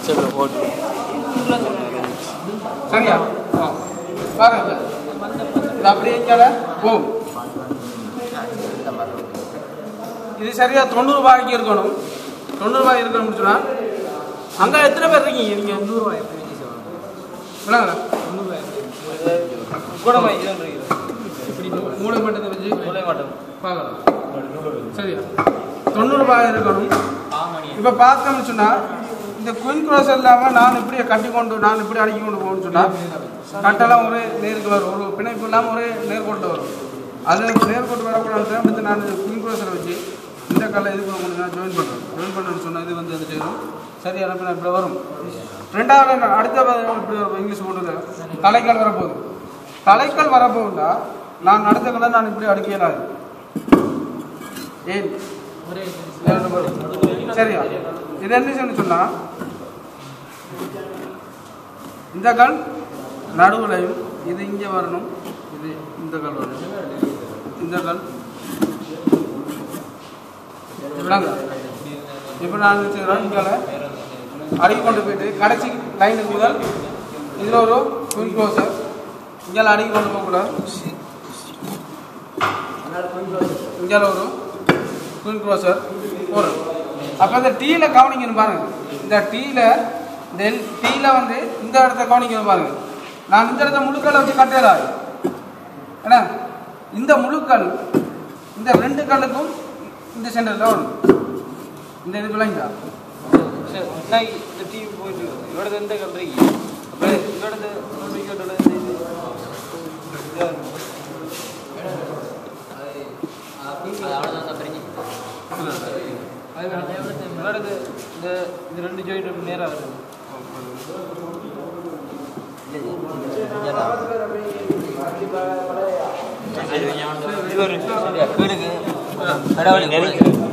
வாட்ஸ்அப்பில் போட்டு சரியா ஆ. பாருங்க இது அப்படியே கேள போகும் இது சரியா தொண்ணூறு ரூபாய்க்கு இருக்கணும் தொண்ணூறு ரூபாய் இருக்கணும்னு சொன்னா அங்க எத்தனை பேர் இருக்கீங்க நீங்க முந்நூறுரூவா எப்படி வச்சு விளங்குதா முந்நூறுரூவா கூட இது எப்படி மூளை மட்டத்தை வச்சு மூளை மாட்டோம் பார்க்கலாம் சரியா தொண்ணூறு ரூபாய் இருக்கணும் ஆமாடி இப்போ பார்த்தோம்னு சொன்னா இந்த குயின் க்ரோஸ் இல்லாமல் நான் இப்படியே கட்டி கொண்டு நான் இப்படி அடக்கி கொண்டு போகணும்னு சொன்னா கட்டெல்லாம் ஒரே நேருக்கு வரும் ஒரு பிணைப்பு இல்லாமல் ஒரே நேர்கோட்டு வரும் அது நேர்கோட்டு வரக்கூடாது வந்து நான் குயின் க்ரோஸில் வச்சு இந்த கல்லை இது பண்ண முடியும் ஜாயின் பண்ணுறேன் ஜாயின் பண்ணுறேன்னு சொன்னால் இது வந்து அது செய்யணும் சரி அனுப்பினா இப்படி வரும் ரெண்டாவது நான் அடுத்த வ- இப்படி ஒரு இங்கிலீஷ் போடுறது தலைக்கால் வரப்போகுது தலைக்கால் வரப்போகுதா நான் அடுத்த கல்லை நான் இப்படி அடிக்கலாது ஏன் ஒரே சரியா இது என்ன செய்யணும் சொன்னா இந்த கல் நடுவுலையும் இது இங்கே வரணும் இது இந்த கல் வரணும் இந்த கல் விளங்க இப்போ நான் என்ன செய்கிறேன் இங்கே அடிக்கி கொண்டு போயிட்டு கடைசி லைனுக்கு முதல் இதில் ஒரு குயின் க்ளோசர் இங்கே அடிக்கி கொண்டு போகக்கூடாது இங்கே ஒரு குயின் க்ளோசர் போடுறோம் அப்போ இந்த டீயில் கவனிக்கணும் பாருங்க இந்த டீயில் இந்த டீயில் வந்து இந்த இடத்த கவனிக்கணும் பாருங்க நான் இந்த இடத்த முழுக்கல்ல வச்சு கட்டலாது ஏன்னா இந்த முழுக்கல் இந்த ரெண்டு கல்லுக்கும் இந்த சென்டரில் வரும் இந்த இது விளங்கிதா சரி நான் இந்த டிவி போயிட்டு இவடது எந்த கல்றீங்க அப்போ இவடது இவடது இந்த இது இவடது இந்த இந்த ரெண்டு ஜாயிண்ட் நேராக வருது கீழுக்கு கடவுளுக்கு